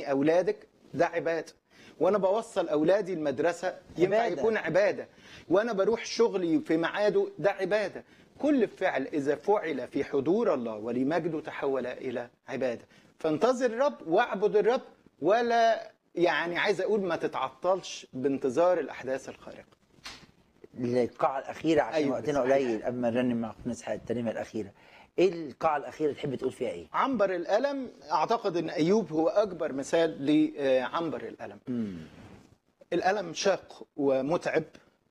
تعلمي اولادك ده عباده وانا بوصل اولادي المدرسه ينفع عبادة. يكون عباده وانا بروح شغلي في ميعاده ده عباده كل فعل اذا فعل في حضور الله ولمجده تحول الى عباده فانتظر الرب واعبد الرب ولا يعني عايز اقول ما تتعطلش بانتظار الاحداث الخارقه القاعة الأخيرة عشان أيوة، وقتنا صحيح. قليل قبل ما نرنم مع أخونا إسحاق الترنيمة الأخيرة إيه القاعة الأخيرة تحب تقول فيها إيه؟ عنبر الألم أعتقد أن أيوب هو أكبر مثال لعنبر الألم الألم شاق ومتعب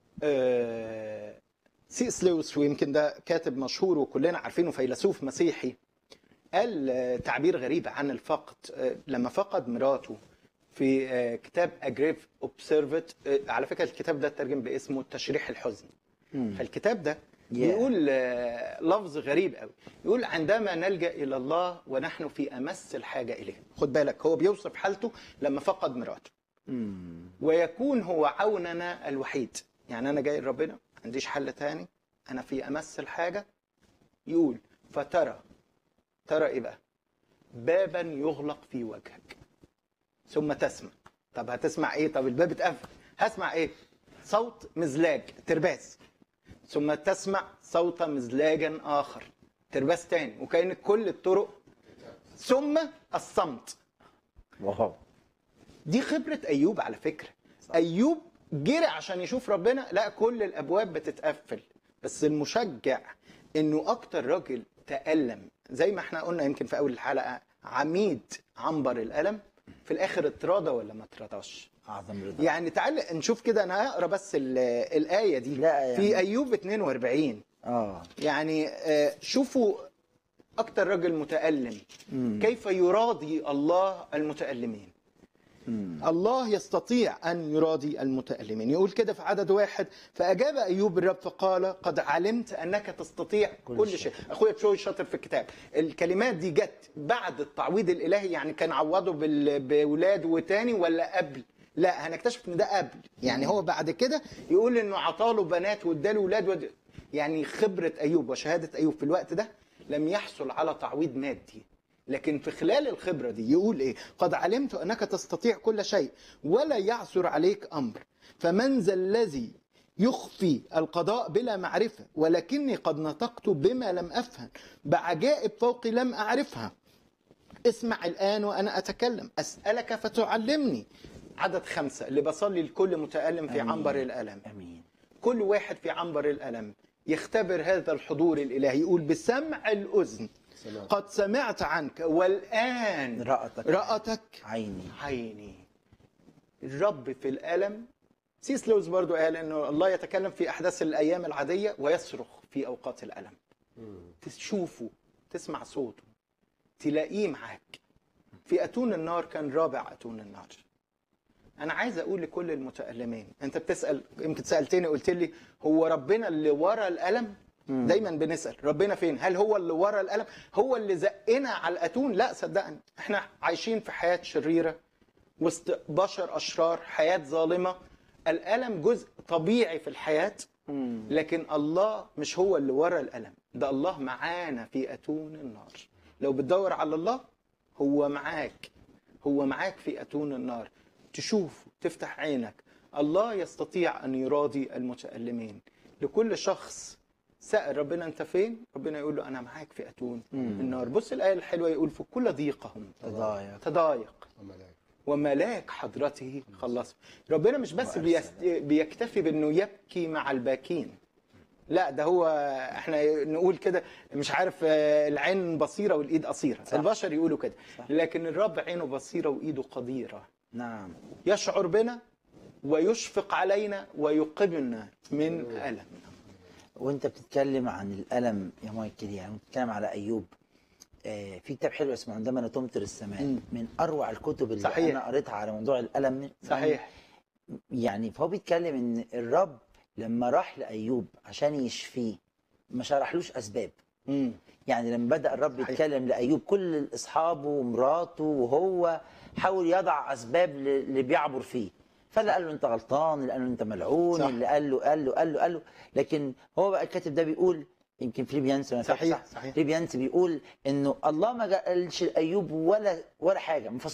آه، سي اس لويس ويمكن ده كاتب مشهور وكلنا عارفينه فيلسوف مسيحي قال آه، تعبير غريب عن الفقد آه، لما فقد مراته في آه، كتاب أجريف أوبسيرفت على فكرة الكتاب ده ترجم باسمه تشريح الحزن فالكتاب ده Yeah. بيقول آه، لفظ غريب قوي يقول عندما نلجا الى الله ونحن في امس الحاجه اليه خد بالك هو بيوصف حالته لما فقد مراته ويكون هو عوننا الوحيد يعني انا جاي لربنا ما عنديش حل تاني انا في امس الحاجه يقول فترى ترى ايه بقى بابا يغلق في وجهك ثم تسمع طب هتسمع ايه طب الباب اتقفل هسمع ايه صوت مزلاج ترباس ثم تسمع صوت مزلاجا اخر ترباس تاني وكأن كل الطرق ثم الصمت واو دي خبرة أيوب على فكرة أيوب جري عشان يشوف ربنا لا كل الأبواب بتتقفل بس المشجع إنه أكتر راجل تألم زي ما احنا قلنا يمكن في أول الحلقة عميد عنبر الألم في الآخر اتراضى ولا ما اتراضاش أعظم رضا يعني تعال نشوف كده أنا هقرا بس ال- الآية دي لا يعني- في أيوب 42 آه يعني آه، شوفوا أكتر راجل متألم كيف يراضي الله المتألمين الله يستطيع أن يراضي المتألمين يقول كده في عدد واحد فأجاب أيوب الرب فقال قد علمت أنك تستطيع كل, كل كل شيء. شيء أخويا بشوي شاطر في الكتاب الكلمات دي جت بعد التعويض الإلهي يعني كان عوضه بال- بولاد وتاني ولا قبل لا هنكتشف ان ده قبل يعني هو بعد كده يقول انه عطاله بنات واداله ولاد ود... يعني خبره ايوب وشهاده ايوب في الوقت ده لم يحصل على تعويض مادي لكن في خلال الخبرة دي يقول إيه قد علمت أنك تستطيع كل شيء ولا يعثر عليك أمر فمن ذا الذي يخفي القضاء بلا معرفة ولكني قد نطقت بما لم أفهم بعجائب فوقي لم أعرفها اسمع الآن وأنا أتكلم أسألك فتعلمني عدد خمسة اللي بصلي لكل متألم في آمين. عنبر الألم أمين كل واحد في عنبر الألم يختبر هذا الحضور الإلهي يقول بسمع الأذن قد سمعت عنك والآن رأتك رأتك عيني عيني الرب في الألم سيس لوز برضو قال انه الله يتكلم في احداث الايام العاديه ويصرخ في اوقات الالم تشوفه تسمع صوته تلاقيه معاك في اتون النار كان رابع اتون النار انا عايز اقول لكل المتالمين انت بتسال يمكن سالتني قلت لي هو ربنا اللي ورا الالم دايما بنسال ربنا فين هل هو اللي ورا الالم هو اللي زقنا على الاتون لا صدقني احنا عايشين في حياه شريره وسط بشر اشرار حياه ظالمه الالم جزء طبيعي في الحياه لكن الله مش هو اللي ورا الالم ده الله معانا في اتون النار لو بتدور على الله هو معاك هو معاك في اتون النار تشوفه تفتح عينك الله يستطيع ان يراضي المتالمين لكل شخص سأل ربنا انت فين ربنا يقول له انا معاك في اتون النار بص الايه الحلوه يقول في كل ضيقهم تضايق تضايق وملاك حضرته خلصه ربنا مش بس بيست... بيكتفي بانه يبكي مع الباكين لا ده هو احنا نقول كده مش عارف آه، العين بصيره والايد قصيره صح. البشر يقولوا كده صح. لكن الرب عينه بصيره وايده قديره نعم يشعر بنا ويشفق علينا ويقبلنا من ألمنا وانت بتتكلم عن الالم يا مايكل يعني بتتكلم على ايوب آه في كتاب حلو اسمه عندما لا تمطر السماء مم. من اروع الكتب اللي صحيح. انا قريتها على موضوع الالم صحيح يعني فهو بيتكلم ان الرب لما راح لايوب عشان يشفيه ما شرحلوش اسباب مم. يعني لما بدا الرب صحيح. يتكلم لايوب كل اصحابه ومراته وهو حاول يضع اسباب ل- اللي بيعبر فيه فاللي قال له انت غلطان اللي قال له انت ملعون صح. اللي قال له قال له قال له قال له لكن هو بقى الكاتب ده بيقول يمكن فيليبيانس أنا فاكر صحيح، صح؟ صحيح. فيليبيانس بيقول انه الله ما قالش لايوب ولا ولا حاجه ما